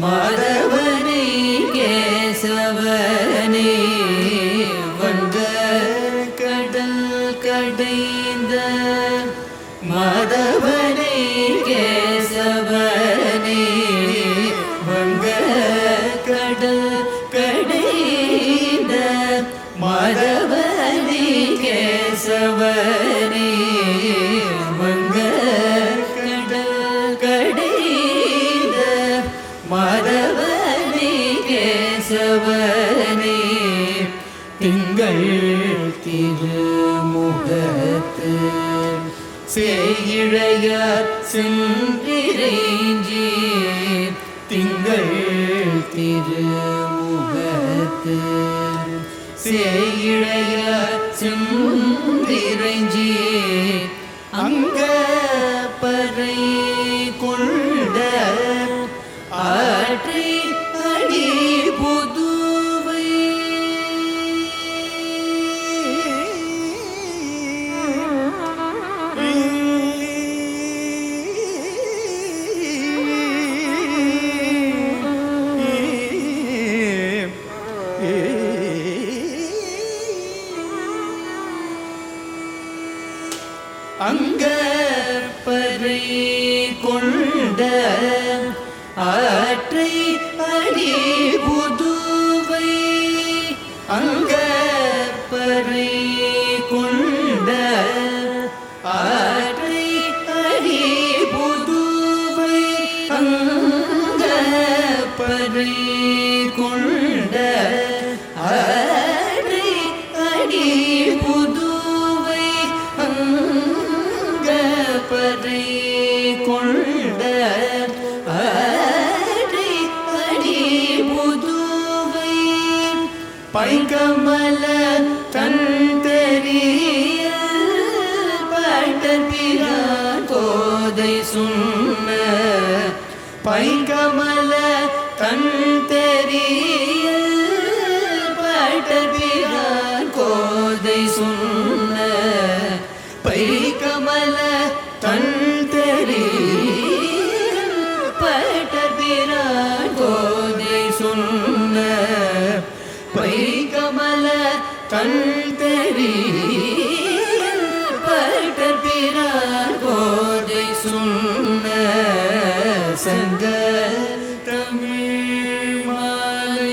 மாதவனே கேசவனே வந்த கடல் கடைந்த மாதவனே கேசவனே வங்க கடல் கடைந்த மாதவனே கேசவனே வங்க கடல் கடைந்த மாதவனே கேசவனே திங்கள் திருமுகத்து சேயிழையார் சென்றிரைஞ்சி திங்கள் திருமுகத்து சேயிழையார் சென்றிரைஞ்சி அங்க பறை கொண்ட ஆற்றி அடி புதுவை அங்க பறை கொண்ட ஆற்றை அடி புதுவை அங்க பறை கொண்ட ஆற்றை அடி புதுவை அங்க பறை கொண்ட ஆற்றை அடி புதுவை அங்க பறை கொண்ட ஆற்றை அடி புதுவை பைங்கமல தன் தெரிய பாட்டபிரான் கோதை சொன்ன பைங்கமல தன் தெரிய பாட்டபிரான் கோதை சொன்ன பைகமல தன் தெரிய பட்டபிரான் கோதை சொன்ன பைகமல தன் தெரிய பட்டபிரான் கோதை சொன்ன சங்க தமிழ் மாலை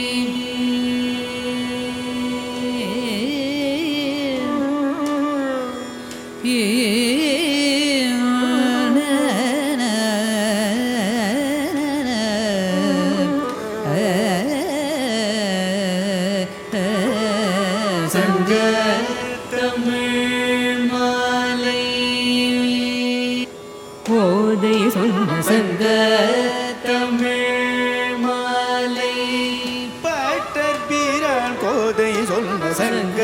சங்க தமிழ் மாலை கோதை சொன்ன சங்க தமிழ் மாலை பட்டர் பீரான் கோதை சொன்ன சங்க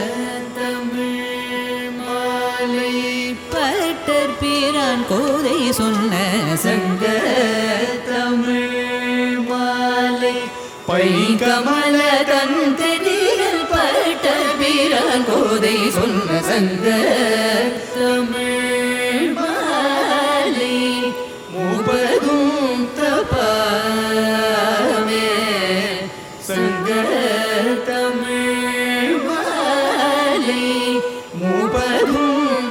தமிழ் மாலை பட்டர் பீரான் கோதை சொன்ன சங்க தமிழ் மாலை பைகமல தந்தனில் பட்டர் பீரான் கோதை சொன்ன சங்க தமிழ் மாலை முப்பதும் தபாமே சங்க தமிழ் மாலை முப்பதும்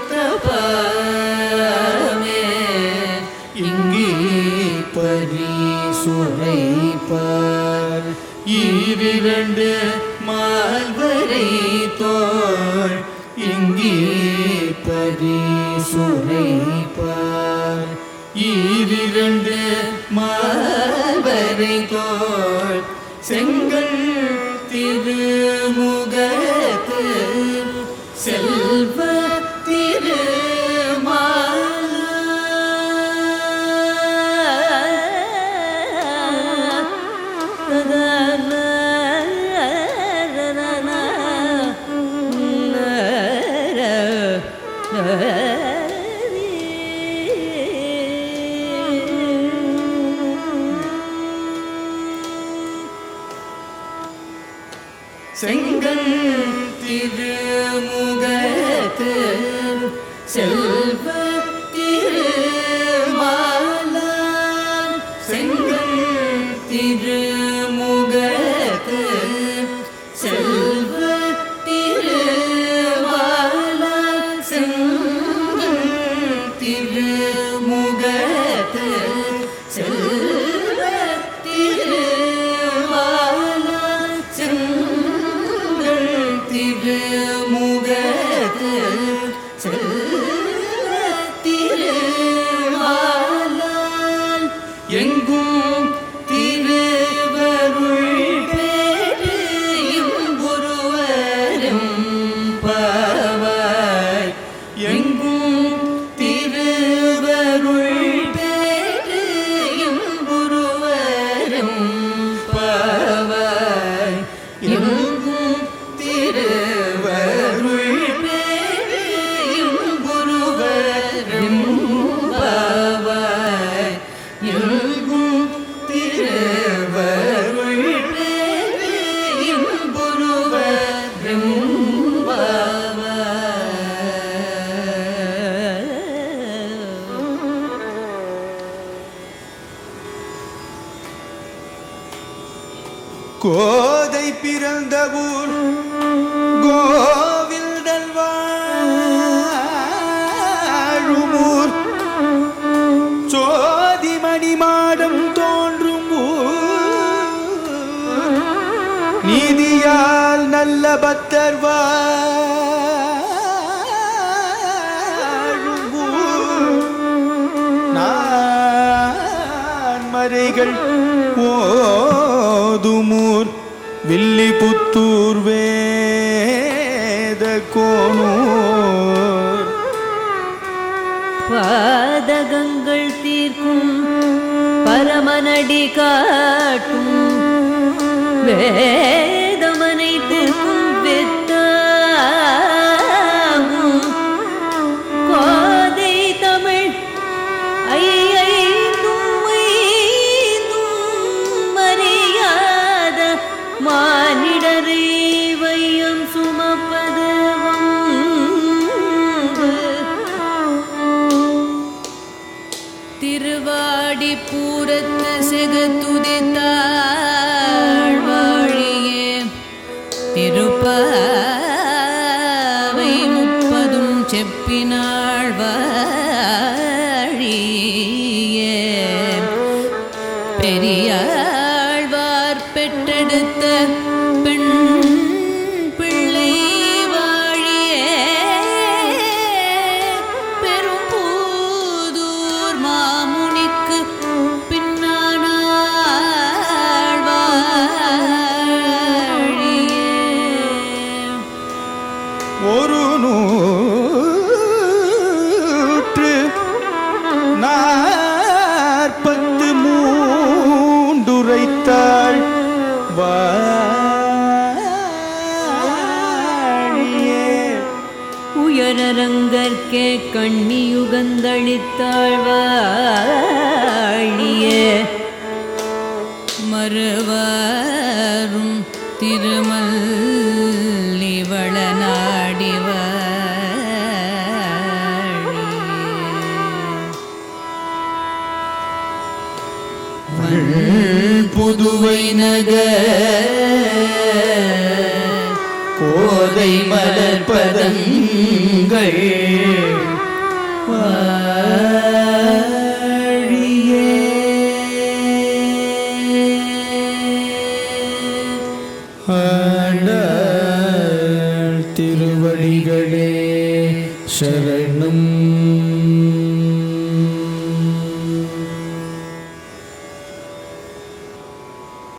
தபாமே இங்கே பரி சுரைப்பார் ஈரிரண்டு மால்வரை தோள் இங்கே பரி சுரைப்பார் ஈரிரண்டு மால்வரை தோள் செங்கல் திருமுகத்து செல்வ செங்கல் திருமுகத்து செல்வ திருமாலான் செங்கல் கோதை பிறந்த ஊர் கோவில்தல் வாழுமூர் சோதிமணி மாடம் தோன்றும் ஊர் நீதியால் நல்ல பக்தர் வாழும் ஊர் நான் மறைகள் ஓதுமூர் வில்லிபுத்தூர் வேத கோனூர் பாதகங்கள் தீர்க்கும் பரமனடி காட்டும் வேதமனை தீர்க்கும் வெத்தாகும் கோதை தமிழ் ஐயைந்தும் ஐந்தும் அறியாத மானிடரை வையம் சுமப்பது வம்பு. திருவாடி பூரத்து செகத்துதித்தாள் வாழியே திருப்பாவை முப்பதும் செப்பினாள் வாழியே பெரியாழ்வார் பெற்றெடுத்த பெண் பிள்ளை வாழியே பெரும்பூதூர் மாமுனிக்கு பின்னானாள் வாழியே ஒரு நூற்று நாற்பத்து மூண்டுரைத்தாள் வாழியே உயரரங்கற்கே கண்ணியுகந்தளித்தாள் வாழியே மறுவாரும் திருமல்லிவள நாடி புதுவை நகர் கோதை மலர்பதங்கள் வாழியே ஆண்டாள் திருவடிகளே சரணம்